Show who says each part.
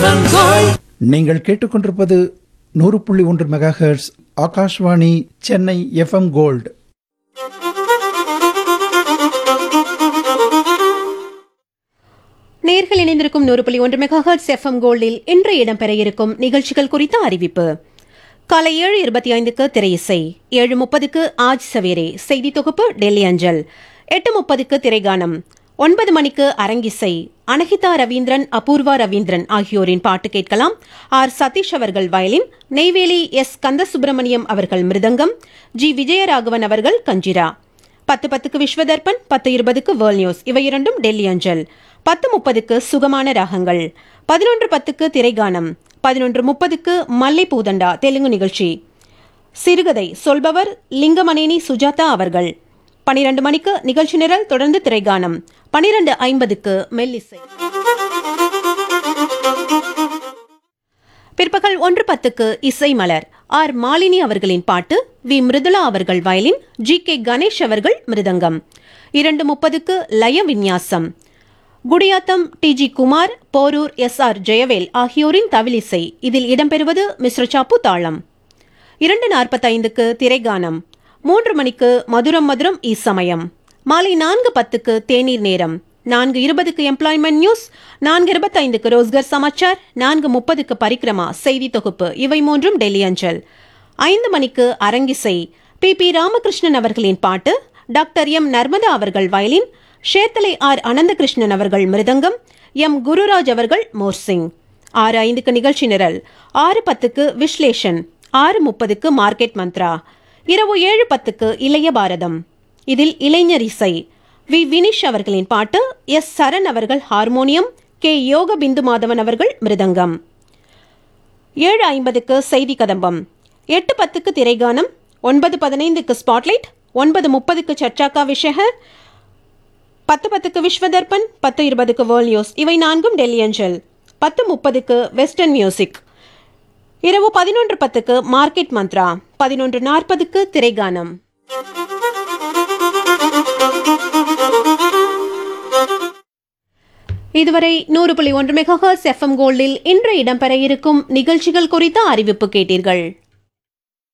Speaker 1: FM Gold
Speaker 2: நீங்கள் கேட்டுக்கொண்டிருப்பது நூறு புள்ளி ஒன்று mega hertz Akashvani Chennai FM gold
Speaker 3: நேர்கள் இணைந்திருக்கும் நூறு புள்ளி ஒன்று மெகாஹர்ட்ஸ் எஃப்எம் கோல்டில் இன்று இடம்பெற இருக்கும் நிகழ்ச்சிகள் குறித்த அறிவிப்பு காலை ஏழு இருபத்தி ஐந்துக்கு திரையிசை ஏழு முப்பதுக்கு ஆஜ் சவேரே செய்தி தொகுப்பு டெல்லி அஞ்சல் எட்டு முப்பதுக்கு திரைகானம் ஒன்பது மணிக்கு அரங்கிசை அனகிதா ரவீந்திரன் அபூர்வா ரவீந்திரன் ஆகியோரின் பாட்டு கேட்கலாம் ஆர் சதீஷ் அவர்கள் வயலின் நெய்வேலி எஸ் கந்தசுப்பிரமணியம் அவர்கள் மிருதங்கம் ஜி விஜயராகவன் அவர்கள் கஞ்சிரா பத்து பத்துக்கு விஸ்வதர்பன் பத்து இருபதுக்கு வேர்ல்ட் நியூஸ் இவை இரண்டும் டெல்லி அஞ்சல் பத்து முப்பதுக்கு சுகமான ராகங்கள் பதினொன்று பத்துக்கு திரைகானம் பதினொன்று முப்பதுக்கு மல்லை பூதண்டா தெலுங்கு நிகழ்ச்சி சிறுகதை சொல்பவர் லிங்கமணேனி சுஜாதா அவர்கள் பனிரெண்டு மணிக்கு நிகழ்ச்சி நிரல் தொடர்ந்து திரைகானம் பனிரெண்டு ஐம்பதுக்கு மெல்லிசை பிற்பகல் ஒன்று பத்துக்கு இசை மலர் ஆர் மாலினி அவர்களின் பாட்டு வி மிருதுளா அவர்கள் வயலின் ஜி கே கணேஷ் அவர்கள் மிருதங்கம் இரண்டு முப்பதுக்கு லய விந்யாசம் Gudiyatham T G Kumar Porur S R Jayavel ஆகியோரின் தவிலிசை இதில் இடம்பெறுவது மிஸ்ர சாப்பு தாளம் இரண்டு நாற்பத்தைந்துக்கு திரைகானம் மூன்று மணிக்கு மதுரம் மதுரம் இசமயம் மாலை நான்கு பத்துக்கு தேநீர் நேரம் நான்கு இருபதுக்கு எம்ப்ளாய்மெண்ட் நியூஸ் நான்கு இருபத்தைந்துக்கு ரோஸ்கர் சமாச்சார் நான்கு முப்பதுக்கு பரிக்ரமா செய்தி தொகுப்பு இவை மூன்றும் டெல்லி அஞ்சல் ஐந்து மணிக்கு அரங்கிசை பி பி ராமகிருஷ்ணன் அவர்களின் பாட்டு டாக்டர் எம் நர்மதா அவர்கள் வயலின் ஷேத்தலை ஆர் அனந்தகிருஷ்ணன் அவர்கள் மிருதங்கம் எம் குருராஜ் அவர்கள் மோர்சிங் ஆறு ஐந்துக்கு நிகழ்ச்சி நிரல் ஆறு பத்துக்கு விஸ்லேஷன் ஆறு முப்பதுக்கு மார்க்கெட் மந்த்ரா இரவு ஏழு பத்துக்கு இளைய பாரதம் இதில் இளைஞர் இசை வி வினிஷ் அவர்களின் பாட்டு எஸ் சரண் அவர்கள் ஹார்மோனியம் கே யோக பிந்து மாதவன் அவர்கள் மிருதங்கம் ஏழு ஐம்பதுக்கு செய்தி கதம்பம் எட்டு பத்துக்கு திரைகானம் ஒன்பது பதினைந்துக்கு ஸ்பாட்லைட் ஒன்பது முப்பதுக்கு சர்ச்சாக்கா விஷக பத்து பத்துக்கு விஸ்வதர்பன் பத்து இருபதுக்கு வேர்ல்ட் நியூஸ் இவை நான்கும் டெல்லி அஞ்சல் பத்து முப்பதுக்கு வெஸ்டர்ன் மியூசிக் இரவு பதினொன்று பத்துக்கு மார்க்கெட் மந்த்ரா பதினொன்று நாற்பதுக்கு திரைகானம் இதுவரை நூறு புள்ளி ஒன்று மெகாஹர்ஸ் எஃப்எம் கோல்டில் இன்று இடம்பெற இருக்கும் நிகழ்ச்சிகள் குறித்த அறிவிப்பு கேட்டீர்கள்